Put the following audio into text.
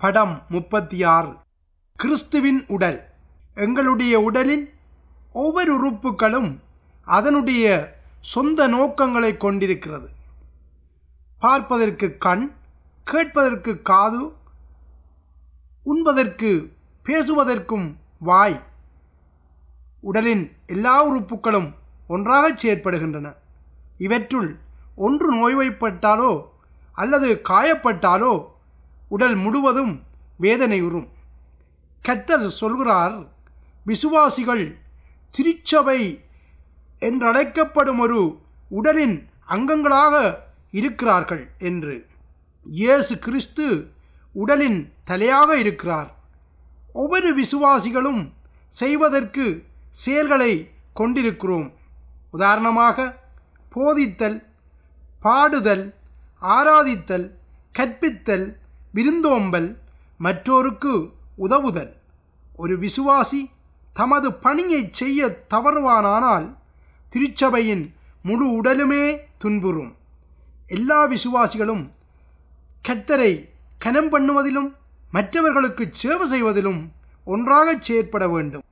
படம் முப்பத்தி ஆறு கிறிஸ்துவின் உடல் எங்களுடைய உடலின் ஒவ்வொரு உறுப்புகளும் அதனுடைய சொந்த நோக்கங்களை கொண்டிருக்கிறது பார்ப்பதற்கு கண் கேட்பதற்கு காது உண்பதற்கு பேசுவதற்கும் வாய் உடலின் எல்லா உறுப்புகளும் ஒன்றாக செயற்படுகின்றன இவற்றுள் ஒன்று நோய்வாய்ப்பட்டாலோ அல்லது காயப்பட்டாலோ உடல் முழுவதும் வேதனையுறும் கர்த்தர் சொல்கிறார் விசுவாசிகள் திருச்சபை என்றழைக்கப்படும் ஒரு உடலின் அங்கங்களாக இருக்கிறார்கள் என்று இயேசு கிறிஸ்து உடலின் தலையாக இருக்கிறார் ஒவ்வொரு விசுவாசிகளும் செய்வதற்கு செயல்களை கொண்டிருக்கிறோம் உதாரணமாக போதித்தல் பாடுதல் ஆராதித்தல் கற்பித்தல் விருந்தோம்பல் மற்றோருக்கு உதவுதல் ஒரு விசுவாசி தமது பணியை செய்ய தவறுவானானால் திருச்சபையின் முழு உடலுமே துன்புறும் எல்லா விசுவாசிகளும் கத்தரை கனம் பண்ணுவதிலும் மற்றவர்களுக்கு சேவை செய்வதிலும் ஒன்றாகச் செயற்பட வேண்டும்